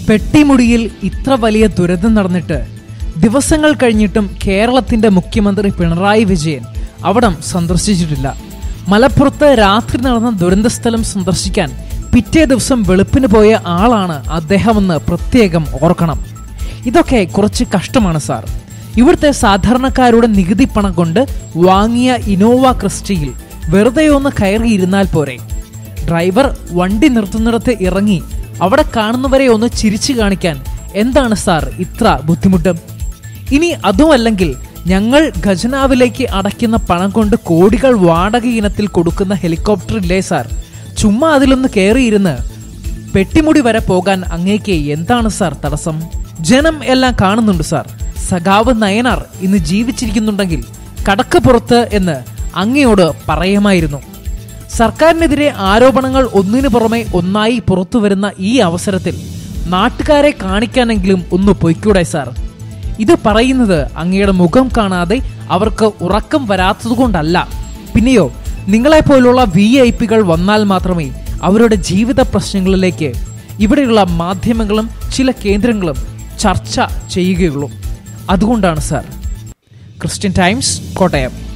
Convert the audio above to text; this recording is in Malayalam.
പെട്ടിമുടിയിൽ ഇത്ര വലിയ ദുരന്തം നടന്നിട്ട് ദിവസങ്ങൾ കഴിഞ്ഞിട്ടും കേരളത്തിന്റെ മുഖ്യമന്ത്രി പിണറായി വിജയൻ അവിടം സന്ദർശിച്ചിട്ടില്ല മലപ്പുറത്ത് രാത്രി നടന്ന ദുരന്തസ്ഥലം സന്ദർശിക്കാൻ പിറ്റേ ദിവസം വെളുപ്പിന് പോയ ആളാണ് അദ്ദേഹമെന്ന് പ്രത്യേകം ഓർക്കണം ഇതൊക്കെ കുറച്ച് കഷ്ടമാണ് സാർ ഇവിടുത്തെ സാധാരണക്കാരുടെ നികുതി പണം കൊണ്ട് വാങ്ങിയ ഇനോവ ക്രിസ്റ്റയിൽ വെറുതെ ഒന്ന് കയറിയിരുന്നാൽ പോരെ ഡ്രൈവർ വണ്ടി നിർത്തുന്നിടത്ത് ഇറങ്ങി അവിടെ കാണുന്നവരെ ഒന്ന് ചിരിച്ചു കാണിക്കാൻ എന്താണ് സാർ ഇത്ര ബുദ്ധിമുട്ട് ഇനി അതുമല്ലെങ്കിൽ ഞങ്ങൾ ഖജനാവിലേക്ക് അടയ്ക്കുന്ന പണം കൊണ്ട് കോടികൾ വാടക ഇനത്തിൽ കൊടുക്കുന്ന ഹെലികോപ്റ്റർ ഇല്ലേ സാർ ചുമ്മാ അതിലൊന്ന് കയറിയിരുന്ന് പെട്ടിമുടി വരെ പോകാൻ അങ്ങേക്ക് എന്താണ് സാർ തടസ്സം ജനം എല്ലാം കാണുന്നുണ്ട് സാർ സഖാവ് നയനാർ ഇന്ന് ജീവിച്ചിരിക്കുന്നുണ്ടെങ്കിൽ കടക്ക് പുറത്ത് എന്ന് അങ്ങയോട് പറയുമായിരുന്നു സർക്കാരിനെതിരെ ആരോപണങ്ങൾ ഒന്നിനു പുറമെ ഒന്നായി പുറത്തു വരുന്ന ഈ അവസരത്തിൽ നാട്ടുകാരെ കാണിക്കാനെങ്കിലും ഒന്ന് പൊയ്ക്കൂടെ സാർ ഇത് പറയുന്നത് അങ്ങയുടെ മുഖം കാണാതെ അവർക്ക് ഉറക്കം വരാത്തതുകൊണ്ടല്ല പിന്നെയോ നിങ്ങളെപ്പോലുള്ള വി ഐ പികൾ വന്നാൽ മാത്രമേ അവരുടെ ജീവിത പ്രശ്നങ്ങളിലേക്ക് ഇവിടെയുള്ള മാധ്യമങ്ങളും ചില കേന്ദ്രങ്ങളും ചർച്ച ചെയ്യുകയുള്ളൂ അതുകൊണ്ടാണ് സാർ ക്രിസ്ത്യൻ ടൈംസ് കോട്ടയം